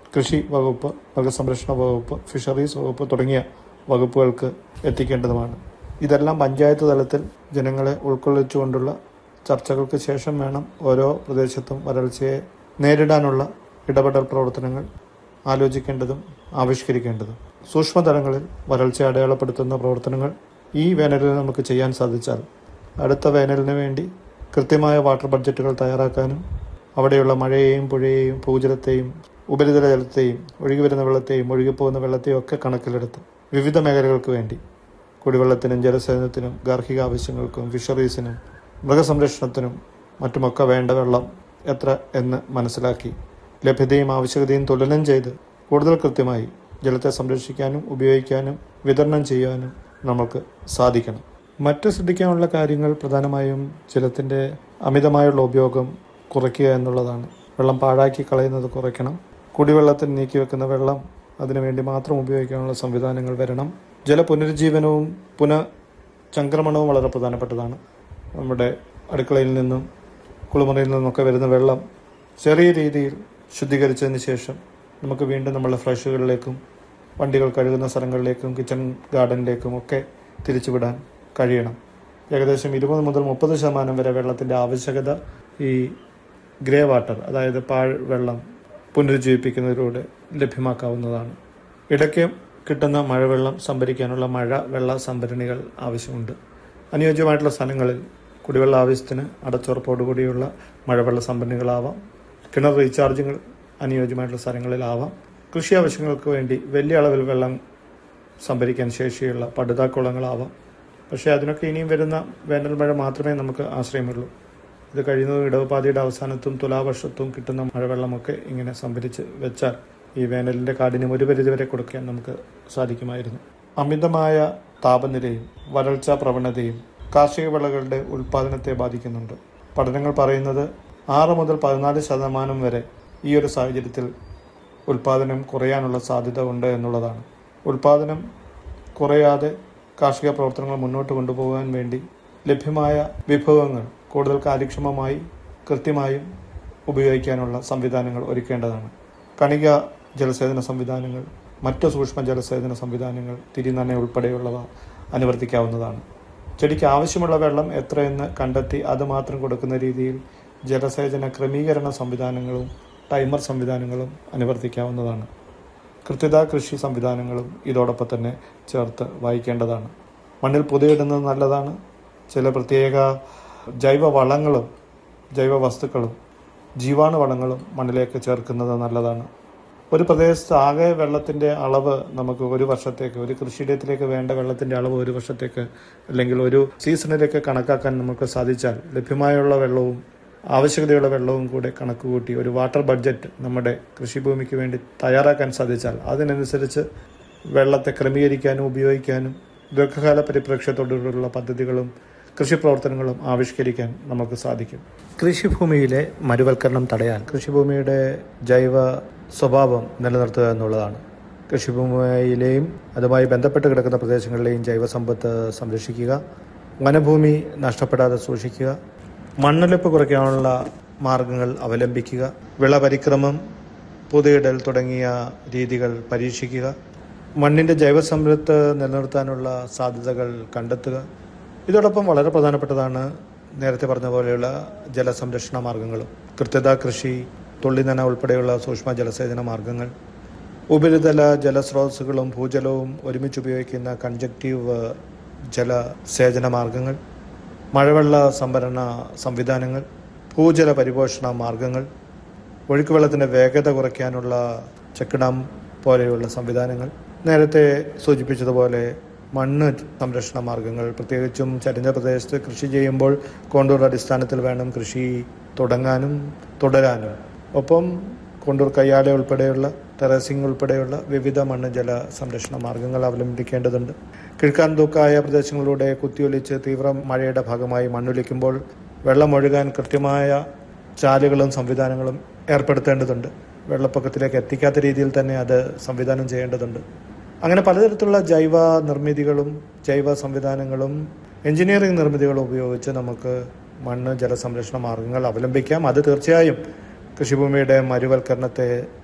കൃഷി വകുപ്പ് മൃഗസംരക്ഷണ വകുപ്പ് ഫിഷറീസ് വകുപ്പ് തുടങ്ങിയ വകുപ്പുകൾക്ക് എത്തിക്കേണ്ടതുമാണ് ഇതെല്ലാം പഞ്ചായത്ത് തലത്തിൽ ജനങ്ങളെ ഉൾക്കൊള്ളിച്ചുകൊണ്ടുള്ള ചർച്ചകൾക്ക് ശേഷം വേണം ഓരോ പ്രദേശത്തും വരൾച്ചയെ നേരിടാനുള്ള ഇടപെടൽ പ്രവർത്തനങ്ങൾ ആലോചിക്കേണ്ടതും ആവിഷ്കരിക്കേണ്ടതും സൂക്ഷ്മതലങ്ങളിൽ വരൾച്ച അടയാളപ്പെടുത്തുന്ന പ്രവർത്തനങ്ങൾ ഈ വേനലിൽ നമുക്ക് ചെയ്യാൻ സാധിച്ചാൽ അടുത്ത വേനലിന് വേണ്ടി കൃത്യമായ വാട്ടർ ബഡ്ജറ്റുകൾ തയ്യാറാക്കാനും അവിടെയുള്ള മഴയെയും പുഴയെയും ഭൂജലത്തെയും ഉപരിതല ജലത്തെയും ഒഴുകി വരുന്ന വെള്ളത്തെയും ഒഴുകിപ്പോകുന്ന വെള്ളത്തെയും ഒക്കെ കണക്കിലെടുത്ത് വിവിധ മേഖലകൾക്ക് വേണ്ടി കുടിവെള്ളത്തിനും ജലസേചനത്തിനും ഗാർഹിക ആവശ്യങ്ങൾക്കും ഫിഷറീസിനും മൃഗസംരക്ഷണത്തിനും മറ്റുമൊക്കെ വേണ്ട വെള്ളം എത്ര എന്ന് മനസ്സിലാക്കി ലഭ്യതയും ആവശ്യകതയും തുലനം ചെയ്ത് കൂടുതൽ കൃത്യമായി ജലത്തെ സംരക്ഷിക്കാനും ഉപയോഗിക്കാനും വിതരണം ചെയ്യാനും നമുക്ക് സാധിക്കണം മറ്റ് ശ്രദ്ധിക്കാനുള്ള കാര്യങ്ങൾ പ്രധാനമായും ജലത്തിൻ്റെ അമിതമായുള്ള ഉപയോഗം കുറയ്ക്കുക എന്നുള്ളതാണ് വെള്ളം പാഴാക്കി കളയുന്നത് കുറയ്ക്കണം കുടിവെള്ളത്തിന് നീക്കി വെക്കുന്ന വെള്ളം അതിനുവേണ്ടി മാത്രം ഉപയോഗിക്കാനുള്ള സംവിധാനങ്ങൾ വരണം ജല പുനരുജ്ജീവനവും പുനഃചംക്രമണവും വളരെ പ്രധാനപ്പെട്ടതാണ് നമ്മുടെ അടുക്കളയിൽ നിന്നും കുളിമുറിയിൽ നിന്നൊക്കെ വരുന്ന വെള്ളം ചെറിയ രീതിയിൽ ശുദ്ധീകരിച്ചതിന് ശേഷം നമുക്ക് വീണ്ടും നമ്മളെ ഫ്ലഷുകളിലേക്കും വണ്ടികൾ കഴുകുന്ന സ്ഥലങ്ങളിലേക്കും കിച്ചൺ ഗാർഡനിലേക്കും ഒക്കെ തിരിച്ചുവിടാൻ കഴിയണം ഏകദേശം ഇരുപത് മുതൽ മുപ്പത് ശതമാനം വരെ വെള്ളത്തിൻ്റെ ആവശ്യകത ഈ ഗ്രേ വാട്ടർ അതായത് പാഴ് വെള്ളം പുനരുജ്ജീവിപ്പിക്കുന്നതിലൂടെ ലഭ്യമാക്കാവുന്നതാണ് ഇടയ്ക്ക് കിട്ടുന്ന മഴവെള്ളം സംഭരിക്കാനുള്ള മഴ വെള്ള സംഭരണികൾ ആവശ്യമുണ്ട് അനുയോജ്യമായിട്ടുള്ള സ്ഥലങ്ങളിൽ കുടിവെള്ള ആവശ്യത്തിന് അടച്ചുറപ്പോടുകൂടിയുള്ള മഴവെള്ള സംഭരണികളാവാം കിണർ റീചാർജിങ്ങൾ അനുയോജ്യമായിട്ടുള്ള സ്ഥലങ്ങളിലാവാം കൃഷി ആവശ്യങ്ങൾക്ക് വേണ്ടി വലിയ അളവിൽ വെള്ളം സംഭരിക്കാൻ ശേഷിയുള്ള പടുതാക്കുളങ്ങളാവാം പക്ഷേ അതിനൊക്കെ ഇനിയും വരുന്ന വേനൽ മഴ മാത്രമേ നമുക്ക് ആശ്രയമുള്ളൂ ഇത് കഴിയുന്നത് ഇടവപ്പാതിയുടെ അവസാനത്തും തുലാവർഷത്തും കിട്ടുന്ന മഴവെള്ളമൊക്കെ ഇങ്ങനെ സംഭരിച്ച് വെച്ചാൽ ഈ വേനലിന്റെ കാഠിന്യം ഒരു പരിധിവരെ കൊടുക്കാൻ നമുക്ക് സാധിക്കുമായിരുന്നു അമിതമായ താപനിലയും വരൾച്ചാ പ്രവണതയും കാർഷിക വിളകളുടെ ഉൽപ്പാദനത്തെ ബാധിക്കുന്നുണ്ട് പഠനങ്ങൾ പറയുന്നത് ആറ് മുതൽ പതിനാല് ശതമാനം വരെ ഈ ഒരു സാഹചര്യത്തിൽ ഉൽപ്പാദനം കുറയാനുള്ള സാധ്യത ഉണ്ട് എന്നുള്ളതാണ് ഉൽപ്പാദനം കുറയാതെ കാർഷിക പ്രവർത്തനങ്ങൾ മുന്നോട്ട് കൊണ്ടുപോകാൻ വേണ്ടി ലഭ്യമായ വിഭവങ്ങൾ കൂടുതൽ കാര്യക്ഷമമായി കൃത്യമായും ഉപയോഗിക്കാനുള്ള സംവിധാനങ്ങൾ ഒരുക്കേണ്ടതാണ് കണിക ജലസേചന സംവിധാനങ്ങൾ മറ്റ് സൂക്ഷ്മ ജലസേചന സംവിധാനങ്ങൾ തിരിനന ഉൾപ്പെടെയുള്ളവ അനുവർത്തിക്കാവുന്നതാണ് ചെടിക്ക് ആവശ്യമുള്ള വെള്ളം എത്രയെന്ന് കണ്ടെത്തി അത് മാത്രം കൊടുക്കുന്ന രീതിയിൽ ജലസേചന ക്രമീകരണ സംവിധാനങ്ങളും ടൈമർ സംവിധാനങ്ങളും അനുവർത്തിക്കാവുന്നതാണ് കൃത്യത കൃഷി സംവിധാനങ്ങളും ഇതോടൊപ്പം തന്നെ ചേർത്ത് വായിക്കേണ്ടതാണ് മണ്ണിൽ പുതയിടുന്നത് നല്ലതാണ് ചില പ്രത്യേക ജൈവ വളങ്ങളും ജൈവ വസ്തുക്കളും ജീവാണു വളങ്ങളും മണ്ണിലേക്ക് ചേർക്കുന്നത് നല്ലതാണ് ഒരു പ്രദേശത്ത് ആകെ വെള്ളത്തിൻ്റെ അളവ് നമുക്ക് ഒരു വർഷത്തേക്ക് ഒരു കൃഷിയിടത്തിലേക്ക് വേണ്ട വെള്ളത്തിൻ്റെ അളവ് ഒരു വർഷത്തേക്ക് അല്ലെങ്കിൽ ഒരു സീസണിലേക്ക് കണക്കാക്കാൻ നമുക്ക് സാധിച്ചാൽ ലഭ്യമായുള്ള വെള്ളവും ആവശ്യകതയുള്ള വെള്ളവും കൂടെ കണക്ക് കൂട്ടി ഒരു വാട്ടർ ബഡ്ജറ്റ് നമ്മുടെ കൃഷിഭൂമിക്ക് വേണ്ടി തയ്യാറാക്കാൻ സാധിച്ചാൽ അതിനനുസരിച്ച് വെള്ളത്തെ ക്രമീകരിക്കാനും ഉപയോഗിക്കാനും ദീർഘകാല പരിപ്രേക്ഷ്യത്തോടുള്ള പദ്ധതികളും കൃഷി പ്രവർത്തനങ്ങളും ആവിഷ്കരിക്കാൻ നമുക്ക് സാധിക്കും കൃഷിഭൂമിയിലെ മരുവൽക്കരണം തടയാൻ കൃഷിഭൂമിയുടെ ജൈവ സ്വഭാവം നിലനിർത്തുക എന്നുള്ളതാണ് കൃഷിഭൂമിയിലെയും അതുമായി ബന്ധപ്പെട്ട് കിടക്കുന്ന പ്രദേശങ്ങളിലെയും ജൈവസമ്പത്ത് സംരക്ഷിക്കുക വനഭൂമി നഷ്ടപ്പെടാതെ സൂക്ഷിക്കുക മണ്ണൊലിപ്പ് കുറയ്ക്കാനുള്ള മാർഗങ്ങൾ അവലംബിക്കുക വിള പരിക്രമം പുതിയിടൽ തുടങ്ങിയ രീതികൾ പരീക്ഷിക്കുക മണ്ണിൻ്റെ ജൈവസമൃദ്ധ നിലനിർത്താനുള്ള സാധ്യതകൾ കണ്ടെത്തുക ഇതോടൊപ്പം വളരെ പ്രധാനപ്പെട്ടതാണ് നേരത്തെ പറഞ്ഞ പോലെയുള്ള ജലസംരക്ഷണ മാർഗങ്ങളും കൃത്യത കൃഷി തുള്ളിനന ഉൾപ്പെടെയുള്ള സൂക്ഷ്മ ജലസേചന മാർഗങ്ങൾ ഉപരിതല ജലസ്രോതസ്സുകളും ഭൂജലവും ഒരുമിച്ച് ഉപയോഗിക്കുന്ന കൺജക്റ്റീവ് ജലസേചന മാർഗങ്ങൾ മഴവെള്ള സംഭരണ സംവിധാനങ്ങൾ ഭൂജല പരിപോഷണ മാർഗങ്ങൾ ഒഴുക്കുവെള്ളത്തിൻ്റെ വേഗത കുറയ്ക്കാനുള്ള ചെക്ക് ഡാം പോലെയുള്ള സംവിധാനങ്ങൾ നേരത്തെ സൂചിപ്പിച്ചതുപോലെ മണ്ണ് സംരക്ഷണ മാർഗങ്ങൾ പ്രത്യേകിച്ചും ചരിഞ്ഞ പ്രദേശത്ത് കൃഷി ചെയ്യുമ്പോൾ കോണ്ടൂർ അടിസ്ഥാനത്തിൽ വേണം കൃഷി തുടങ്ങാനും തുടരാനും ഒപ്പം കൊണ്ടൂർ കയ്യാല ഉൾപ്പെടെയുള്ള ടെറസിംഗ് ഉൾപ്പെടെയുള്ള വിവിധ മണ്ണ് ജല സംരക്ഷണ മാർഗങ്ങൾ അവലംബിക്കേണ്ടതുണ്ട് കിഴക്കാൻ തൂക്കായ പ്രദേശങ്ങളിലൂടെ കുത്തിയൊലിച്ച് തീവ്ര മഴയുടെ ഭാഗമായി മണ്ണൊലിക്കുമ്പോൾ വെള്ളമൊഴുകാൻ കൃത്യമായ ചാലുകളും സംവിധാനങ്ങളും ഏർപ്പെടുത്തേണ്ടതുണ്ട് വെള്ളപ്പൊക്കത്തിലേക്ക് എത്തിക്കാത്ത രീതിയിൽ തന്നെ അത് സംവിധാനം ചെയ്യേണ്ടതുണ്ട് അങ്ങനെ പലതരത്തിലുള്ള ജൈവ നിർമ്മിതികളും ജൈവ സംവിധാനങ്ങളും എഞ്ചിനീയറിംഗ് നിർമ്മിതികളും ഉപയോഗിച്ച് നമുക്ക് മണ്ണ് ജലസംരക്ഷണ മാർഗങ്ങൾ അവലംബിക്കാം അത് തീർച്ചയായും കൃഷിഭൂമിയുടെ മരുവൽക്കരണത്തെ